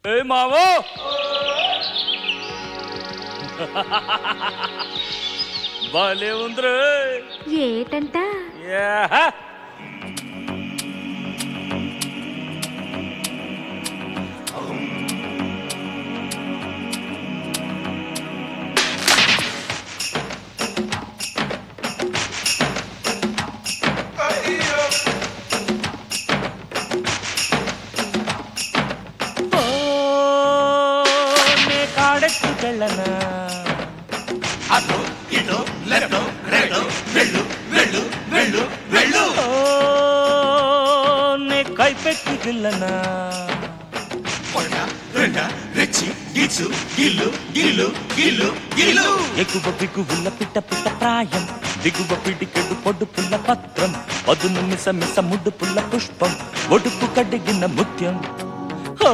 ఏ Mao భలే ఉందిరే ఏటంట యాహ! ఓ, నే కాడెత్తుకెళ్ళనా అటు ఇటు లెఫ్ట్ రైట్ వెళ్ళు వెళ్ళు వెళ్ళు వెళ్ళు ఓ, నే కైపెట్టి గిల్లనా ఒకట రెండ రెచ్చి గిచ్చు గిల్లు గిల్లు గిల్లు గిల్లు ఎగువ బిగువుల పిట్ట పిట్ట ప్రాయం దిగువ పిడికెడు పొడు పుల్ల పత్రం పదును మిస మిస ముడ్డు పుల్ల పుష్పం ఒడుపు కడిగిన ముత్యం ఓ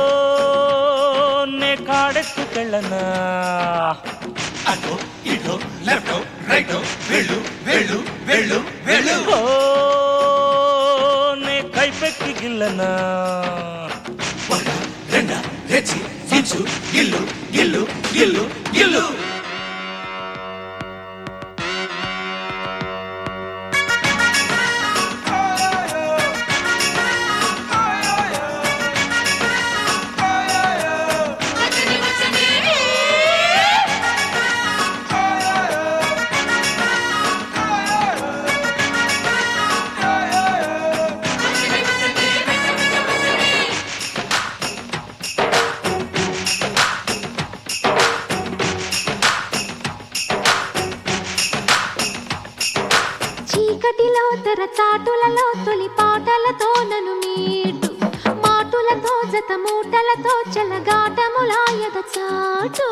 నే కాడెత్తుకెళ్ళనా అటు ఇటు లెఫ్ట్ రైట్ వెళ్ళు వెళ్ళు వెళ్ళు వెళ్ళు ఓ నే కైపెట్టి గిల్లనా ఒకట రెండ రెచ్చి గిచ్చు గిల్లు గిల్లు గిల్లు గిల్లు చీకటిలో తెర చాటులలో తొలి పాటలతో నను మీటు మాటులతో జత మూటలతో చెలగాటములాయద చాటు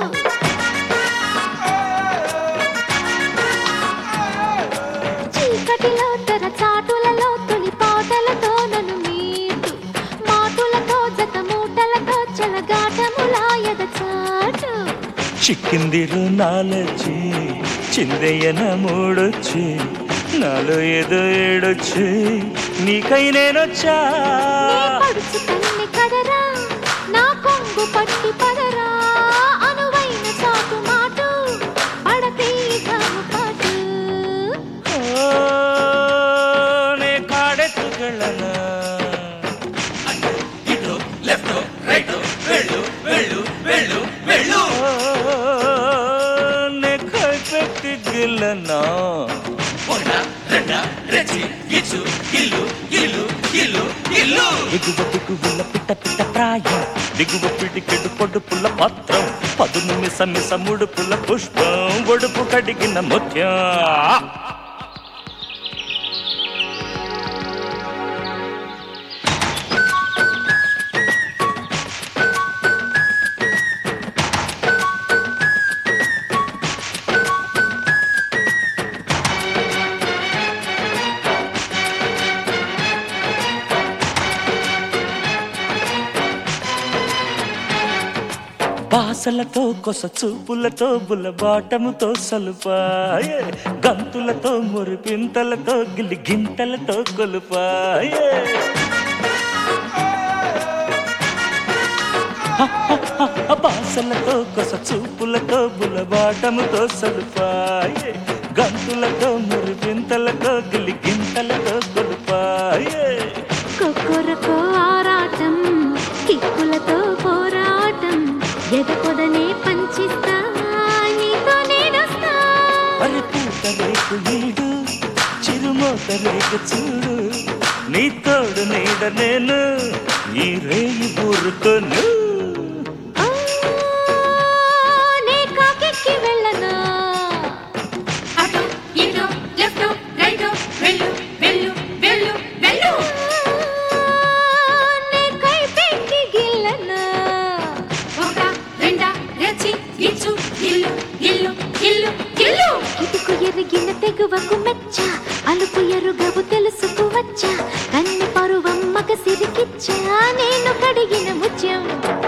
చీకటిలో తెర చాటులలో తొలి పాటలతో నను మీటు మాటులతో జత మూటలతో చెలగాటములాయద చాటు చిక్కిందిరు నాలొచ్చి చిందయ్యన మూడొచ్చి నాలో ఏదో ఏడొచ్చి నీకై నేనొచ్చా నీ పడుచు కన్నె కదరా నా కొంగు పట్టి పదరా అనువైన చాటు మాటు పడతీగాము పాటు ఓ, నే కాడెత్తుకెళ్ళనా అటు ఇటు లెఫ్ట్ రైట్ వెళ్ళు వెళ్ళు వెళ్ళు వెళ్ళు ఓ, నే కైపెట్టి గిల్లనా ఒకట రెండ రెచ్చి గిచ్చు గిల్లు గిల్లు గిల్లు గిల్లు ఎగువ దిగువుల పిట్ట పిట్ట ప్రాయం దిగువ పిడికెడు పొడు పుల్ల పత్రం పదును మిస మిస ముడు పుల్ల పుష్పం ఒడుపు కడిగిన ముత్యం బాసలతో కొస చూపులతో బుల్లబాటముతో సలుపాయే గంతులతో మురిపింతలతో గిలి గింతలతో కొలుపాయే బాసలతో కొస చూపులతో బుల్లబాటముతో సలుపాయే గంతులతో మురిపింతలతో గిలి గింతలతో కొలుపాయే కొక్కొరకో ఆరాటం కిక్కులతో పోరాటం ఎదపొదనే పంచిస్తా నీతో నేనొస్తా మరి పూత రేకు ఈడు చిరుమోత రేకు చూడు నీ తోడు నీడ నేను ఈ రేయి ఊరుకోను ఆ, నే కాకెక్కి వెళ్ళనా అటు ఇటు లెఫ్ట్ రైట్ వెళ్ళు వెళ్ళు వెళ్ళు వెళ్ళు నే కైపెట్టి గిల్లనా ఒక రెండ రెచ్చి గిచ్చు ఇల్లు ఇల్లు ఇల్లు ఇల్లు ఇటుకు ఎరిగిన తెగువకు మెచ్చ అలుపు ఎరుగవు తెలుసుకు వచ్చా కన్ని పరువం మగ సిరికిచ్చా నేను కడిగిన ముత్యం